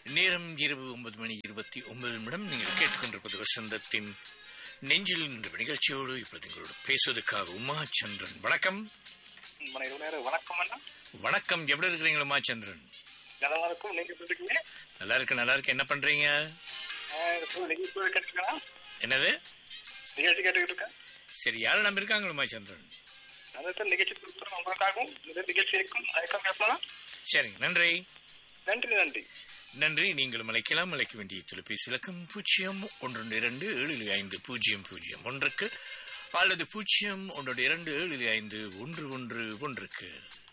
நேரம் இரவு ஒன்பது மணி இருபத்தி ஒன்பது நிமிடம் நீங்கள் கேட்டுக்கொண்டிருப்பது வசந்தத்தின் நெஞ்சில் என்ற நிகழ்ச்சியோடு இப்பொழுது எங்களோடு பேசுவதற்காக உமா சந்திரன் வணக்கம் இரவு நேரம் வணக்கம் அண்ணா வணக்கம் எப்படி இருக்கிறீங்க உமா சந்திரன் நல்லா இருக்கும் நீங்க எப்படி இருக்கீங்க நல்லா இருக்கு நல்லா இருக்கு என்ன பண்றீங்க ஆஹ் இப்போ நிகழ்ச்சி கேட்டுருக்கேன் என்னது நிகழ்ச்சி கேட்டுக்கிட்டு இருக்கேன் சரி யாரும் நம்ம இருக்காங்க உமா சந்திரன் அதான் நிகழ்ச்சி கொடுத்துறோம் உங்களுக்காகவும் இந்த நிகழ்ச்சி இருக்கும் அதுக்காக கேட்கலாம் சரிங்க நன்றி நன்றி நன்றி நன்றி நீங்களும் அழைக்கலாம் அழைக்க வேண்டிய தொலைபேசி இலக்கம் பூஜ்ஜியம் ஒன்று இரண்டு ஏழு ஐந்து பூஜ்ஜியம் பூஜ்ஜியம் ஒன்றுக்கு அல்லது பூஜ்ஜியம் ஒன்று இரண்டு ஏழு ஐந்து ஒன்று ஒன்று ஒன்றுக்கு